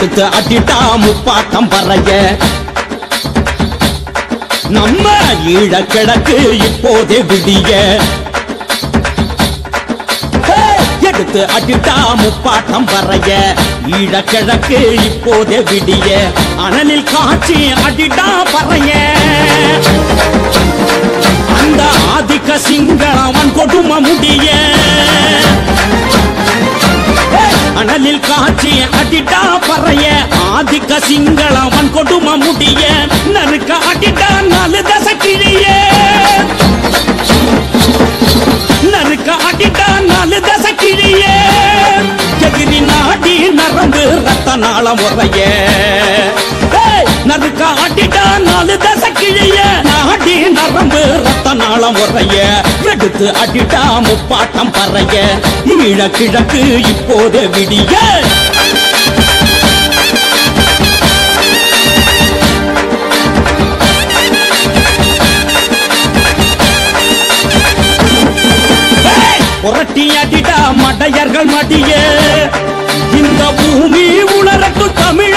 எடுத்து அட்டிட்டா முப்பாட்டம் பறைய நம்ம ஈழ கிழக்கு இப்போதே விடிய ஹே! எடுத்து அடிட்டா முப்பாட்டம் வரைய ஈழ கிழக்கு இப்போதே விடிய அனலில் காட்சி அடிட்டா பறைய அந்த ஆதிக்க சிங்களவன் கொடும முடிய ஹே! அனலில் காட்சி அடிட்டா பறைய ஆதிக்க சிங்களவன் கொடும முடிய நறுக்க அடிட்டா நாலு தசை கிழியே நறுக்க அடிட்டா நாலு தசை கிழியே எகிரி நாடி நரம்பு ரத்த நாளம் உறைய ஏய், நறுக்க அடிட்டா நாலு தசை கிழிய நாடி நரம்பு ரத்த நாளம் உறைய எடுத்து அடிட்டா முப்பாட்டம் பறைய ஈழ கிழக்கு இப்போது விடிய ஏய், புரட்டி அடிடா மடையர்கள் மடிய இந்த பூமி உணரட்டும் தமிழ